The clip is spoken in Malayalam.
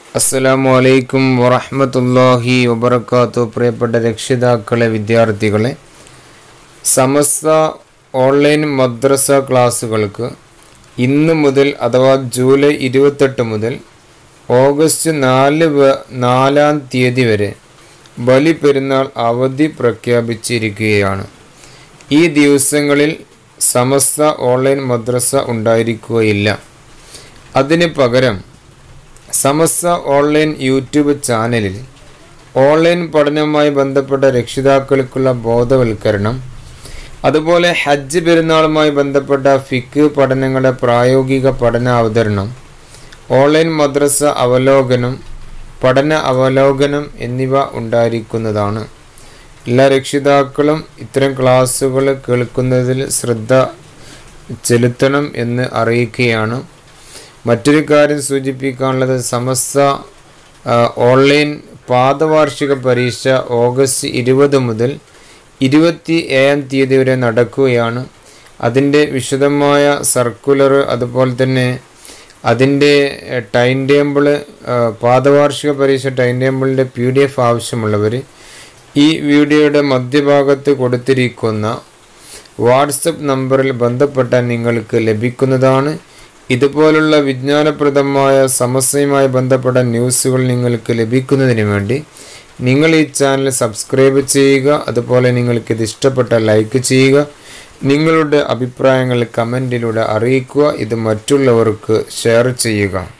അസ്സലാമു അലൈക്കും വറഹ്മത്തുള്ളാഹി വബർക്കാത്തു പ്രിയപ്പെട്ട രക്ഷിതാക്കളെ വിദ്യാർത്ഥികളെ സമസ്ത ഓൺലൈൻ മദ്രസ ക്ലാസ്സുകൾക്ക് ഇന്ന് മുതൽ അഥവാ ജൂലൈ ഇരുപത്തെട്ട് മുതൽ ഓഗസ്റ്റ് നാല് വ- നാലാം തീയതി വരെ ബലി പെരുന്നാൾ അവധി പ്രഖ്യാപിച്ചിരിക്കുകയാണ് ഈ ദിവസങ്ങളിൽ സമസ്ത ഓൺലൈൻ മദ്രസ ഉണ്ടായിരിക്കുകയില്ല അതിന് പകരം സമസ്ത ഓൺലൈൻ യൂട്യൂബ് ചാനലിൽ ഓൺലൈൻ പഠനവുമായി ബന്ധപ്പെട്ട രക്ഷിതാക്കൾക്കുള്ള ബോധവൽക്കരണം അതുപോലെ ഹജ്ജ് പെരുന്നാളുമായി ബന്ധപ്പെട്ട ഫിക്ക് പഠനങ്ങളുടെ പ്രായോഗിക പഠന അവതരണം ഓൺലൈൻ മദ്രസ അവലോകനം പഠന അവലോകനം എന്നിവ ഉണ്ടായിരിക്കുന്നതാണ് എല്ലാ രക്ഷിതാക്കളും ഇത്തരം ക്ലാസ്സുകൾ കേൾക്കുന്നതിൽ ശ്രദ്ധ ചെലുത്തണം എന്ന് അറിയിക്കുകയാണ് മറ്റൊരു കാര്യം സൂചിപ്പിക്കാനുള്ളത് സമസ്ത ആ, ഓൺലൈൻ പാദവാർഷിക പരീക്ഷ ഓഗസ്റ്റ് ഇരുപത് മുതൽ ഇരുപത്തി ഏഴാം തീയതി വരെ നടക്കുകയാണ് അതിൻ്റെ വിശദമായ സർക്കുലർ അതുപോലെ തന്നെ അതിൻ്റെ ടൈം ടേബിൾ പാദവാർഷിക പരീക്ഷ ടൈം ടേബിളിൻ്റെ പി ഡി എഫ് ആവശ്യമുള്ളവർ ഈ വീഡിയോയുടെ മധ്യഭാഗത്ത് കൊടുത്തിരിക്കുന്ന വാട്സപ്പ് നമ്പറിൽ ബന്ധപ്പെട്ടാൽ നിങ്ങൾക്ക് ലഭിക്കുന്നതാണ് ഇതുപോലുള്ള വിജ്ഞാനപ്രദമായ സമസ്യയുമായി ബന്ധപ്പെട്ട ന്യൂസുകൾ നിങ്ങൾക്ക് ലഭിക്കുന്നതിന് വേണ്ടി നിങ്ങൾ ഈ ചാനൽ സബ്സ്ക്രൈബ് ചെയ്യുക അതുപോലെ നിങ്ങൾക്ക് ഇത് ഇഷ്ടപ്പെട്ട ലൈക്ക് ചെയ്യുക നിങ്ങളുടെ അഭിപ്രായങ്ങൾ കമൻറ്റിലൂടെ അറിയിക്കുക ഇത് മറ്റുള്ളവർക്ക് ഷെയർ ചെയ്യുക